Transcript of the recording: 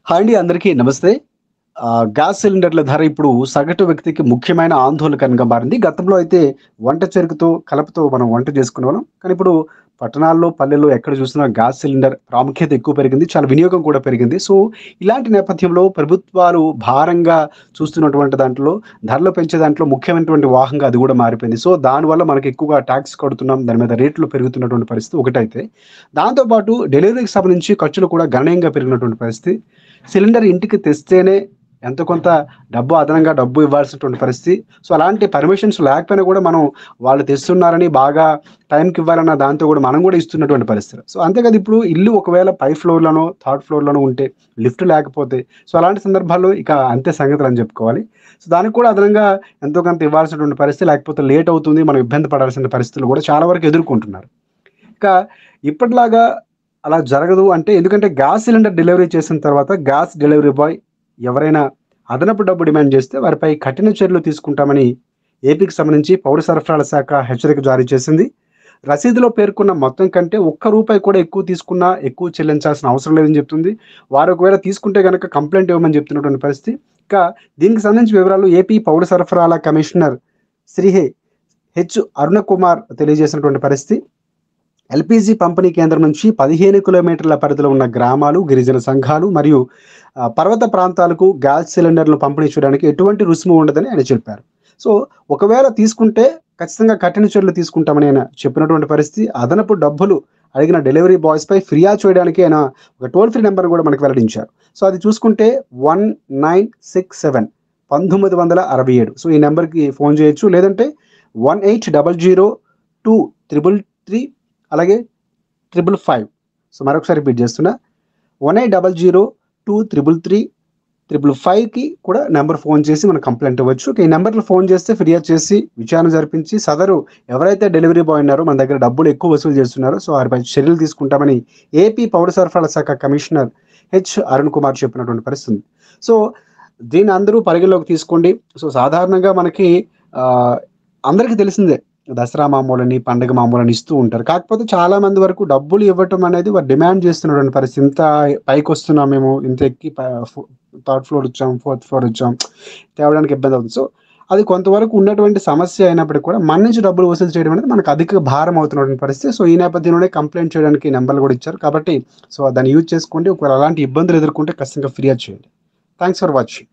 Hi అండి అందరికీ నమస్తే ఆ, గ్యాస్ సిలిండర్ల ధర ఇప్పుడు సగటు వ్యక్తికి ముఖ్యమైన ఆందోళనకరంగా మారింది గతంలో అయితే వంట చెరుకుతో కలపతో మనం వంట చేసుకునేవాళ్ళం కానీ ఇప్పుడు పట్టణాల్లో పల్లెల్లో ఎక్కడ చూసినా గ్యాస్ సిలిండర్ ప్రాముఖ్యత ఎక్కువ పెరిగింది చాలా వినియోగం కూడా పెరిగింది సో ఇలాంటి నేపథ్యంలో ప్రభుత్వాలు భారంగా చూస్తున్నటువంటి దాంట్లో ధరలు పెంచే దాంట్లో ముఖ్యమైనటువంటి వాహంగా అది కూడా మారిపోయింది సో దానివల్ల మనకి ఎక్కువగా ట్యాక్స్ కడుతున్నాం దాని మీద రేట్లు పెరుగుతున్నటువంటి పరిస్థితి ఒకటైతే దాంతోపాటు డెలివరీకి సంబంధించి ఖర్చులు కూడా గణనీయంగా పెరిగినటువంటి పరిస్థితి సిలిండర్ ఇంటికి తెస్తేనే ఎంత కొంత డబ్బు అదనంగా డబ్బు ఇవ్వాల్సినటువంటి పరిస్థితి సో అలాంటి పర్మిషన్స్ లేకపోయినా కూడా మనం వాళ్ళు తెస్తున్నారని బాగా టైంకి ఇవ్వాలన్న దాంతో కూడా మనం కూడా ఇస్తున్నటువంటి పరిస్థితి సో అంతేకాదు ఇప్పుడు ఇల్లు ఒకవేళ పై ఫ్లోర్లోనో థర్డ్ ఫ్లోర్లోనో ఉంటే లిఫ్ట్ లేకపోతే సో అలాంటి సందర్భాల్లో ఇక అంతే సంగతులు అని చెప్పుకోవాలి సో దానికి కూడా అదనంగా ఎంతో కొంత ఇవ్వాల్సినటువంటి పరిస్థితి లేకపోతే లేట్ అవుతుంది మనం ఇబ్బంది పడాల్సిన పరిస్థితులు కూడా చాలా వరకు ఎదుర్కొంటున్నారు ఇక ఇప్పటిలాగా అలా జరగదు అంటే ఎందుకంటే గ్యాస్ సిలిండర్ డెలివరీ చేసిన తర్వాత గ్యాస్ డెలివరీ బాయ్ ఎవరైనా అదనపు డబ్బు డిమాండ్ చేస్తే వారిపై కఠిన చర్యలు తీసుకుంటామని ఏపీకి సంబంధించి పౌర సరఫరాల శాఖ హెచ్చరిక జారీ చేసింది రసీదులో పేర్కొన్న మొత్తం కంటే ఒక్క రూపాయి కూడా ఎక్కువ తీసుకున్నా ఎక్కువ చెల్లించాల్సిన అవసరం లేదని చెప్తుంది వారు ఒకవేళ తీసుకుంటే కనుక కంప్లైంట్ ఇవ్వమని చెప్తున్నటువంటి పరిస్థితి ఇక దీనికి సంబంధించిన వివరాలు ఏపీ పౌర సరఫరాల కమిషనర్ శ్రీహే హెచ్ అరుణ కుమార్ తెలియజేసినటువంటి పరిస్థితి ఎల్పిజి పంపిణీ కేంద్రం నుంచి పదిహేను కిలోమీటర్ల పరిధిలో ఉన్న గ్రామాలు గిరిజన సంఘాలు మరియు ఆ, పర్వత ప్రాంతాలకు గ్యాస్ సిలిండర్లు పంపిణీ చేయడానికి ఎటువంటి రుసుము ఉండదని ఆయన చెప్పారు సో ఒకవేళ తీసుకుంటే ఖచ్చితంగా కఠిన చర్యలు తీసుకుంటామని ఆయన చెప్పినటువంటి పరిస్థితి అదనపు డబ్బులు అడిగిన డెలివరీ బాయ్స్ పై ఫిర్యాదు చేయడానికి ఆయన ఒక టోల్ ఫ్రీ నెంబర్ కూడా మనకు వెల్లడించారు సో అది చూసుకుంటే వన్ నైన్ సిక్స్ సెవెన్ పంతొమ్మిది వందల అరవై ఏడు సో ఈ నెంబర్కి ఫోన్ చేయొచ్చు లేదంటే one eight double zero two triple three అలాగే ట్రిపుల్ ఫైవ్ సో మరొకసారి రిపీట్ చేస్తున్నా one eight double zero two triple three triple ఫైవ్కి కూడా నెంబర్ ఫోన్ చేసి మనం కంప్లైంట్ ఇవ్వచ్చు ఈ నెంబర్లో ఫోన్ చేస్తే ఫిర్యాదు చేసి విచారణ జరిపించి సదరు ఎవరైతే డెలివరీ బాయ్ ఉన్నారో మన దగ్గర డబ్బులు ఎక్కువ వసూలు చేస్తున్నారో సో వారిపై చర్యలు తీసుకుంటామని ఏపీ పౌర సరఫరాల శాఖ కమిషనర్ హెచ్ అరుణ్ కుమార్ చెప్పినటువంటి పరిస్థితి ఉంది. సో దీన్ని అందరూ పరిగణలోకి తీసుకోండి సో సాధారణంగా మనకి ఆ, అందరికీ తెలిసిందే దసరా మామూలని పండగ మామూలని ఇస్తూ ఉంటారు కాకపోతే చాలా మంది వరకు డబ్బులు ఇవ్వటం అనేది వారు డిమాండ్ చేస్తున్నటువంటి పరిస్థితి ఇంత పైకి వస్తున్నాం మేము ఇంత ఎక్కి థర్డ్ ఫ్లోర్ వచ్చాం ఫోర్త్ ఫ్లోర్ వచ్చాం తేవడానికి ఇబ్బంది అవుతుంది సో అది కొంతవరకు ఉన్నటువంటి సమస్య అయినప్పటికీ కూడా మన నుంచి డబ్బులు వసూలు చేయడం అనేది మనకు అధిక భారం అవుతున్నటువంటి పరిస్థితి సో ఈ నేపథ్యంలోనే కంప్లైంట్ చేయడానికి నెంబర్లు కూడా ఇచ్చారు కాబట్టి సో దాన్ని యూజ్ చేసుకోండి ఒకవేళ అలాంటి ఇబ్బందులు ఎదుర్కొంటే ఖచ్చితంగా ఫిర్యాదు చేయండి థ్యాంక్స్ ఫర్ వాచింగ్